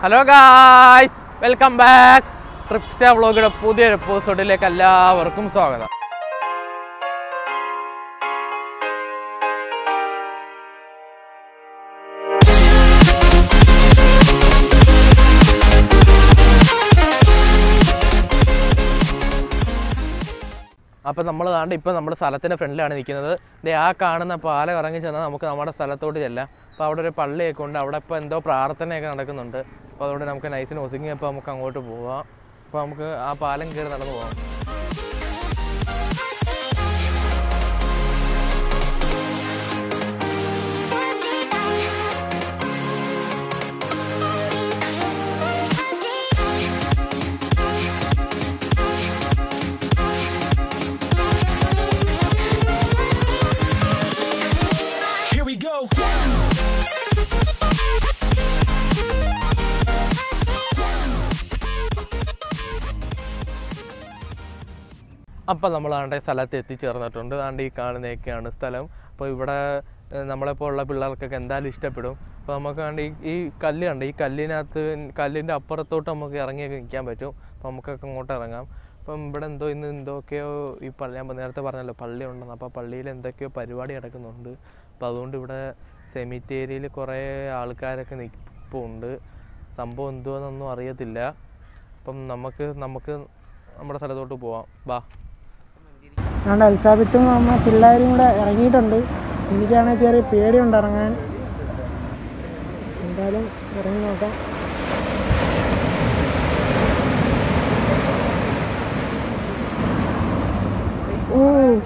Hello guys welcome back trips വ്ളോഗിയുടെ പുതിയൊരു എപ്പിസോഡിലേക്ക് എല്ലാവർക്കും സ്വാഗതം അപ്പോൾ നമ്മൾ താണ്ട് ഇപ്പോൾ നമ്മുടെ സ്ഥലത്തിൻ്റെ ഫ്രണ്ടിലാണ് നിൽക്കുന്നത് ദേ ആ കാണുന്ന പാലം ഇറങ്ങി ചെന്നാൽ നമുക്ക് നമ്മുടെ സ്ഥലത്തോട്ട് ചെല്ലാം അപ്പോൾ അവിടെ ഒരു പള്ളിയൊക്കെ ഉണ്ട് അവിടെ ഇപ്പോൾ എന്തോ പ്രാർത്ഥനയൊക്കെ നടക്കുന്നുണ്ട് അപ്പോൾ അതുകൊണ്ട് നമുക്ക് നൈസിന് ഒതുങ്ങിയപ്പോൾ നമുക്ക് അങ്ങോട്ട് പോവാം അപ്പോൾ നമുക്ക് ആ പാലം കയറി നടന്നു പോവാം Here we go. അപ്പോൾ നമ്മൾ ആണ്ടെ സ്ഥലത്ത് എത്തിച്ചേർന്നിട്ടുണ്ട് ആണ്ട് ഈ കാണുന്നതൊക്കെയാണ് സ്ഥലം അപ്പോൾ ഇവിടെ ഏഹ്, നമ്മളെപ്പോലുള്ള പിള്ളേർക്കൊക്കെ എന്തായാലും ഇഷ്ടപ്പെടും അപ്പോൾ നമുക്ക് ആണ്ട് ഈ ഈ കല്ല് കണ്ട് ഈ കല്ലിനകത്ത് കല്ലിൻ്റെ അപ്പുറത്തോട്ട് നമുക്ക് ഇറങ്ങിയൊക്കെ നിൽക്കാൻ പറ്റും അപ്പോൾ നമുക്കൊക്കെ അങ്ങോട്ട് ഇറങ്ങാം അപ്പം ഇവിടെ എന്തോ ഇന്ന് എന്തൊക്കെയോ ഈ പള്ളി ഞാൻ നേരത്തെ പറഞ്ഞല്ലോ പള്ളി ഉണ്ടെന്ന് അപ്പോൾ പള്ളിയിൽ എന്തൊക്കെയോ പരിപാടി നടക്കുന്നുണ്ട് അപ്പോൾ അതുകൊണ്ട് ഇവിടെ സെമിത്തേരിയിൽ കുറേ ആൾക്കാരൊക്കെ നിൽപ്പുണ്ട് സംഭവം എന്തുവാന്നൊന്നും അറിയത്തില്ല അപ്പം നമുക്ക് നമുക്ക് നമ്മുടെ സ്ഥലത്തോട്ട് പോവാം ബാ അതുകൊണ്ട് എൽസാബത്തും അമ്മ പിള്ളേരും കൂടെ ഇറങ്ങിയിട്ടുണ്ട് എനിക്കാണെങ്കിൽ ചെറിയ പേടിയുണ്ട് ഇറങ്ങാൻ എന്തായാലും ഇറങ്ങി നോക്കാം ഓ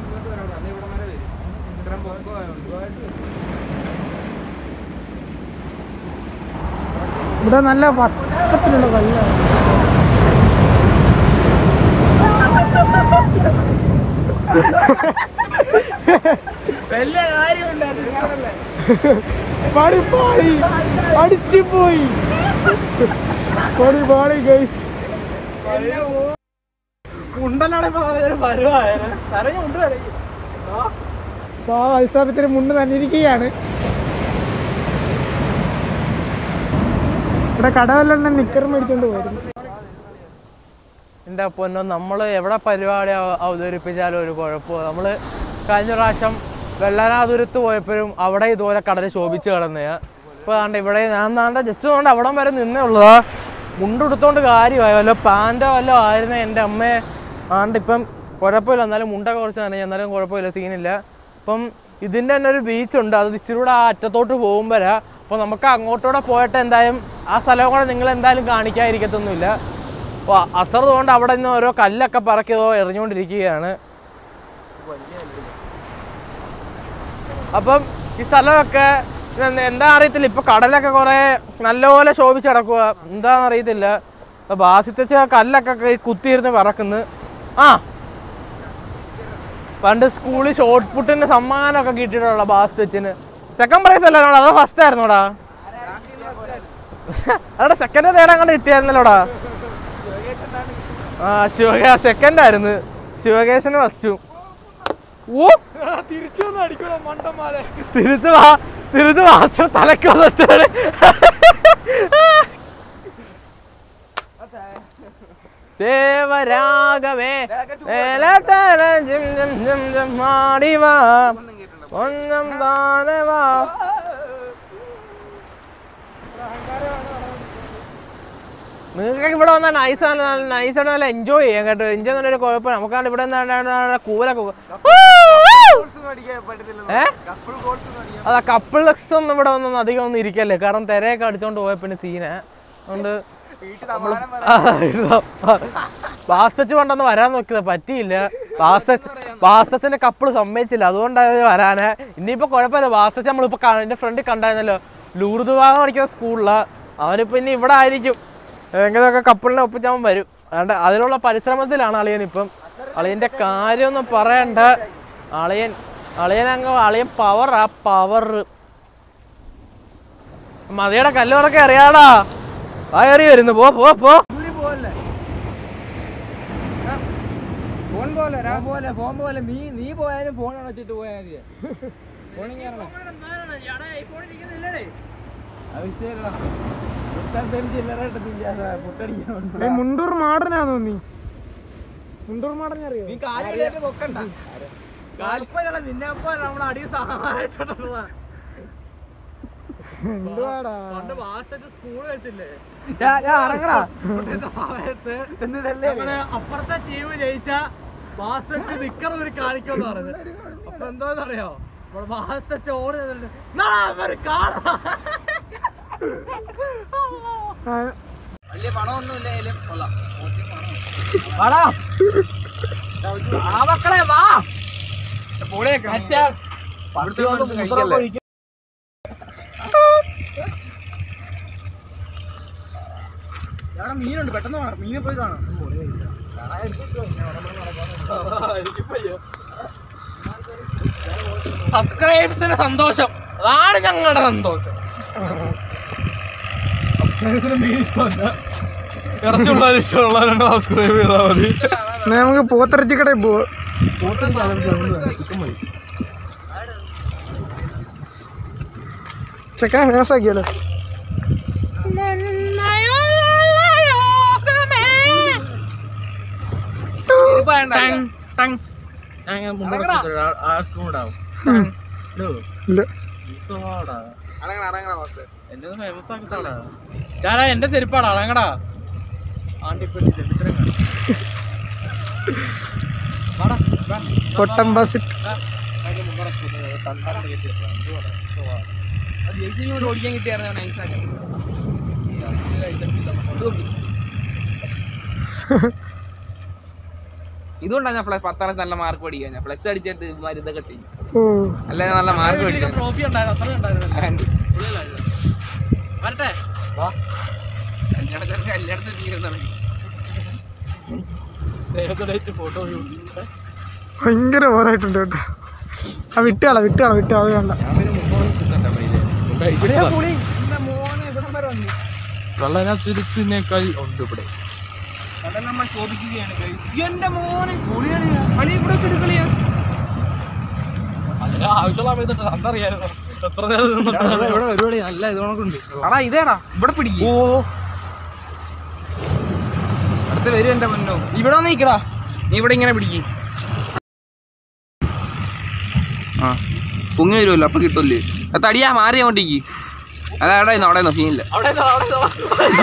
ഇവിടെ നല്ല വട്ടത്തിലുള്ള കല്ലാണ് പാടി പോയി അടിച്ചു പോയി പാടി പാടി ഗൈ മത്സരത്തിന് മുണ്ട് തന്നിരിക്കുകയാണ് ഇവിടെ കടവല്ലെണ്ണ നിക്കർ മേടിച്ചോണ്ട് പോയിരുന്നു എൻ്റെ പൊന്നോ നമ്മൾ എവിടെ പരിപാടി അവ- അവതരിപ്പിച്ചാലും ഒരു കുഴപ്പമില്ല നമ്മൾ കഴിഞ്ഞ പ്രാവശ്യം വെള്ളനാതുരത്ത് പോയപ്പോഴും അവിടെ ഇതുപോലെ കടൽ ശോഭിച്ച് കിടന്നയാ ഇപ്പോൾ ആണ്ട് ഇവിടെ ഞാൻ നാണ്ട ജസ്റ്റ് കൊണ്ട് അവിടം വരെ നിന്നേ ഉള്ളതാ മുണ്ടെടുത്തോണ്ട് കാര്യമായി വല്ല പാൻറ്റോ വല്ലോ ആയിരുന്നേ എൻ്റെ അമ്മയെ ആണ്ട് ഇപ്പം കുഴപ്പമില്ല എന്നാലും മുണ്ടൊക്കെ കുറച്ച് നനഞ്ഞു എന്നാലും കുഴപ്പമില്ല സീനില്ല അപ്പം ഇതിൻ്റെ തന്നെ ഒരു ബീച്ചുണ്ട് അത് ഇച്ചിരി കൂടെ ആ അറ്റത്തോട്ട് പോകുമ്പോഴാ അപ്പോൾ നമുക്ക് അങ്ങോട്ടൂടെ പോയിട്ട് എന്തായാലും ആ സ്ഥലം കൂടെ നിങ്ങൾ എന്തായാലും കാണിക്കാതിരിക്കത്തൊന്നുമില്ല അപ്പോൾ അസർ കൊണ്ട് അവിടെ നിന്ന് ഓരോ കല്ലൊക്കെ പറക്കിയതോ എറിഞ്ഞുകൊണ്ടിരിക്കുകയാണ് അപ്പം ഈ സ്ഥലമൊക്കെ ഇത് എന്താ അറിയത്തില്ല ഇപ്പൊ കടലൊക്കെ കുറെ നല്ലപോലെ ശോഭിച്ച് കിടക്കുക എന്താന്ന് അറിയത്തില്ല അപ്പൊ ബാസിത്തച്ച കല്ലൊക്കെ കൈ കുത്തിയിരുന്ന് പറക്കുന്നു ആ പണ്ട് സ്കൂളിൽ ഷോർട്ട് പുട്ടിന് സമ്മാനമൊക്കെ കിട്ടിയിട്ടുള്ള ബാസിത്തച്ചിന് സെക്കൻഡ് പ്രൈസ് അല്ലാണോടാ അതോ ഫസ്റ്റ് ആയിരുന്നോടാ അവിടെ സെക്കൻഡ് തേടാൻ കണ്ട് കിട്ടിയായിരുന്നല്ലോടാ ആ ശിവകേ സെക്കൻഡ് ആയിരുന്നു ശിവകേശന് ഫസ്റ്റും ഓ തിരിച്ചു വാ തിരിച്ചു മാത്രം തലക്ക് വന്നിട്ടാണ് ദേവരാഗമേ മേലത്തല ജിം ജിം ജിം ജിം മാടി വാ ഒന്നും താനെ വാ നിങ്ങൾക്ക് ഇവിടെ വന്നാൽ നൈസാണ് നൈസാണ് നല്ല എൻജോയ് ചെയ്യാം കേട്ടോ എൻജോയ് എന്നൊരു കുഴപ്പം നമുക്കാണ് ഇവിടെ നിന്നാണ് കൂലൊക്കെ ഏ അതാ കപ്പിൾസ് ഒന്നും ഇവിടെ ഒന്നും അധികം ഒന്നും ഇരിക്കല്ലേ കാരണം തിരയൊക്കെ അടിച്ചോണ്ട് പോയ പിന്നെ സീന അതുകൊണ്ട് വാസ്തച്ച് കൊണ്ടൊന്ന് വരാൻ നോക്കിയത് പറ്റിയില്ല വാസ്തച്ച് വാസ്തച്ചിന്റെ കപ്പിള് സമ്മതിച്ചില്ല അതുകൊണ്ടാണ് വരാന് ഇനിയിപ്പോ കുഴപ്പമില്ല വാസ്തച്ച് നമ്മളിപ്പോ ക- എന്റെ ഫ്രണ്ടിൽ കണ്ടായിരുന്നല്ലോ ലൂർദ് ഭാഗം പഠിക്കുന്ന സ്കൂളിലാ അവനിപ്പോ ഇനി ഇവിടെ ആയിരിക്കും എങ്ങനെയൊക്കെ കപ്പിളിനെ ഒപ്പിച്ചവൻ വരും അതുകൊണ്ട് അതിനുള്ള പരിശ്രമത്തിലാണ് അളിയൻ ഇപ്പം അളിയന്റെ കാര്യമൊന്നും പറയണ്ട അളിയൻ അളിയൻ അങ്ങ് അളിയൻ പവറാ പവർ മതിയുടെ കല്ലുറക്കെ അറിയാടാ ആ കയറി വരുന്നു പോ പോ പോ ഫോൺ പോലെ പോലെ ഫോൺ പോലെ നീ നീ പോയാലും ഫോൺ അടച്ചിട്ട് പോയാൽ മതി ഏയ് മുണ്ടൂർ മാടനാന്ന് തോന്നി മുണ്ടൂർ മാടനെ അറിയോ നമ്മുടെ അടി സഹായിട്ടുള്ള എന്തുവാടാ പണ്ട് മാസ്റ്റർ സ്കൂൾ വെച്ചില്ലേ സമയത്ത് നമ്മള് അപ്പുറത്തെ ടീം ജയിച്ച മാസ്റ്റർ നിക്കർ ഒരു കാണിക്കുമെന്ന് പറഞ്ഞു അപ്പൊ എന്താന്നറിയോ നമ്മുടെ മാസ്റ്റർ ഓടി നിന്നിട്ട്, "നാ, ഒരു car ആ." ആ, വലിയ പണമൊന്നും ഇല്ലെങ്കിലും കൊള്ളാം വാടാ. ആ മക്കളെ വാ മറ്റേ പട്ടി വന്ന് മൂത്രം ഒഴിക്കും. മീനുണ്ട് പെട്ടെന്ന് വേണം മീനെ പോയി കാണാം സബ്സ്ക്രൈബ്സിന് സന്തോഷം അതാണ് ഞങ്ങളുടെ സന്തോഷം ഇറച്ചുള്ളവർ ഇഷ്ടമുള്ളവരുണ്ട് സബ്സ്ക്രൈബ് ചെയ്താൽ മതി എന്നാ നമുക്ക് പോത്തിറച്ചി കടയിൽ പോവാം ചെക്കൻ ഫേമസാക്കിയാലോ ഇല്ല ഞാനാ എന്റെ ചെരുപ്പാടാ അടങ്ങടാ ആണ്ടിപ്പെട്ടി ചെറുപ്പത്തിലും കൊട്ടംബാസ് ഓടിക്കാൻ കിട്ടിയായിരുന്നു നൈസാക്കി ഇതുകൊണ്ടാണ് ഞാൻ ഫ്ലെ- പത്താളത്ത് നല്ല മാർക്ക് മേടിക്കാൻ ഞാൻ ഫ്ലെക്സ് അടിച്ചിട്ട് ഇവന്മാര് ഇതൊക്കെ ചെയ്യും ഓ അല്ല ഞാൻ നല്ല മാർക്ക് മേടിക്കാൻ ട്രോഫി ഉണ്ടായിരുന്നു അത്ര ഉണ്ടായിരുന്നു വരട്ടെ കല്യാണത്തിന് കല്യാണത്തിന് തീരുന്നതാണ് ദൈവത്തിലേക്ക് ഫോട്ടോ ഭയങ്കര ഓറായിട്ടുണ്ട് കേട്ടോ ആ വിട്ടുകള വിട്ടുകള വിട്ടുകള അത് വേണ്ട വെള്ളത്തിനേക്കാൾ ഉണ്ട് ഇവിടെ കടൽ നമ്മൾ ശോഭിക്കുകയാണ് guys. എന്റെ മോനെ കളി ഇവിടെ വെച്ചിട്ട് കളിയാ അതിന് ആവശ്യമുള്ള സമയത്ത് അന്തറിയായിരുന്നു എത്ര നേരം നിന്നിട്ടാണ് ഇവിടെ പരിപാടി നല്ല ഇതുകൊണ്ടുണ്ട് അടാ ഇതേടാ ഇവിടെ പിടിക്കും ഓ അടുത്ത് വരും എന്റെ മുന്നോ ഇവിടെ വന്ന് നിക്കടാ നീ ഇവിടെ ഇങ്ങനെ പിടിക്കും ആ പൊങ്ങി വരുമല്ലോ അപ്പൊ കിട്ടുമല്ലേ അത് തടിയാ മാറി അങ്ങോട്ടേക്ക് അതാ അവിടെ നിന്ന് അവിടെ നിന്ന് സീനില്ല അവിടെ നിന്നോ, അവിടെ നിന്നോ.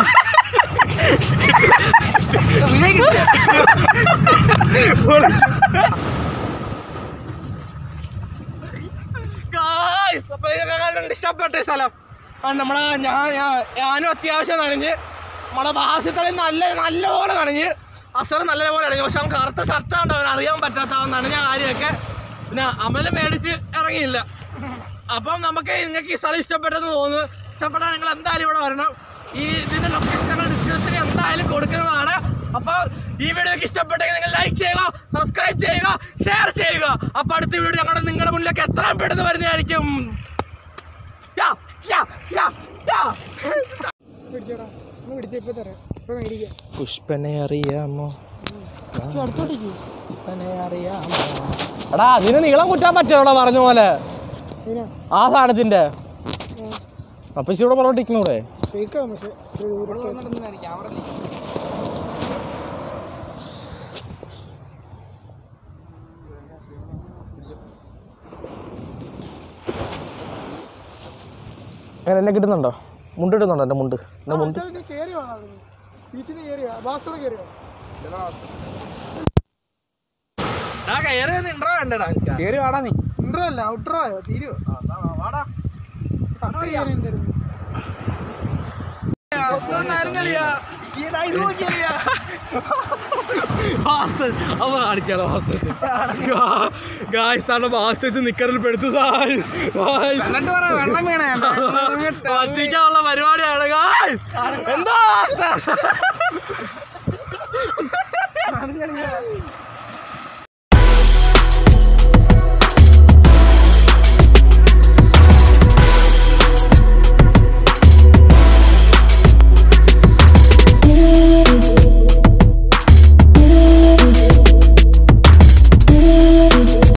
Guys, അപ്പൊ ഇതൊക്കെ കണ്ടിട്ട് ഇഷ്ടപ്പെട്ട ഈ സ്ഥലം ആ, നമ്മളെ ഞാൻ ഞാൻ- ഞാനും അത്യാവശ്യം നനഞ്ഞ് നമ്മുടെ ബാസ്യത്തളി നല്ല നല്ലപോലെ നനഞ്ഞ് അസർ നല്ലപോലെ നനഞ്ഞു പക്ഷെ അവൻ കറുത്ത ഷർട്ടാണ്ട് അവൻ അറിയാൻ പറ്റാത്ത അവൻ നനഞ്ഞ കാര്യമൊക്കെ പിന്നെ അമല് മേടിച്ച് ഇറങ്ങിയില്ല അപ്പം നമുക്ക് നിങ്ങൾക്ക് ഈ സ്ഥലം ഇഷ്ടപ്പെട്ടെന്ന് തോന്നുന്നു ഇഷ്ടപ്പെട്ടാൽ നിങ്ങൾ എന്തായാലും ഇവിടെ വരണം ഈ ഇതിന്റെ ലൊക്കേഷൻ ഞങ്ങൾ ഡിസ്ക്രിപ്ഷനിൽ എന്തായാലും കൊടുക്കുന്നതാണ് അപ്പോൾ ഈ വീഡിയോ ഇഷ്ടപ്പെട്ടെങ്കിൽ നിങ്ങൾ ലൈക്ക് ചെയ്യുക സബ്സ്ക്രൈബ് ചെയ്യുക ഷെയർ ചെയ്യുക അപ്പോൾ അടുത്ത വീഡിയോ ഞങ്ങളുടെ നിങ്ങളുടെ മുന്നിലേക്ക് എത്രയും പെട്ടെന്ന് വരുന്നതായിരിക്കും യാ, യാ, യാ, യാ. പിടിച്ചോടാ ഒന്ന് പിടിച്ച ഇപ്പൊ തരാം ഇപ്പൊ മേടിക്കാം പുഷ്പനെ അറിയാമോ പക്ഷെ അടുത്തോട്ടേക്ക് പുഷ്പനെ അറിയാമോ എടാ അതിന് നീളം കുറ്റാൻ പറ്റുമോടാ പറഞ്ഞ പോലെ അതിനാ ആ സാധനത്തിന്റെ അപ്പൊ ഇവിടെ പറഞ്ഞോണ്ടിരിക്കണൂടെ ഫേക്കാവും പക്ഷെ ഒരു ദൂരത്ത് അങ്ങനെ എന്നെ കിട്ടുന്നുണ്ടോ മുണ്ട് ഇടുന്നുണ്ടോ എന്റെ മുണ്ട് എന്റെ മുണ്ട് കയറി വാ ബീച്ചിൽ നിന്ന് കയറി വാ ബാസ്തോടെ കയറി വാ ഇൻട്രോ വേണ്ടടാ കേറി വാടാ നീ ഇൻട്രോ അല്ല ഔട്ട്രോ ആയോ തീരുവോ വാടാ കട്ട് ചെയ്യാൻ എന്തായിരുന്നു അവ കാണിച്ചാലോ ഗായ്സ്ഥാണ് വാസ്തവത്തിൽ നിക്കറിൽ പെടുത്തു എന്നിട്ട് പറ വെള്ളം വീണേ പറ്റിക്കാനുള്ള പരിപാടിയാണ് ഗായ്സ് എന്താ അവസ്ഥ?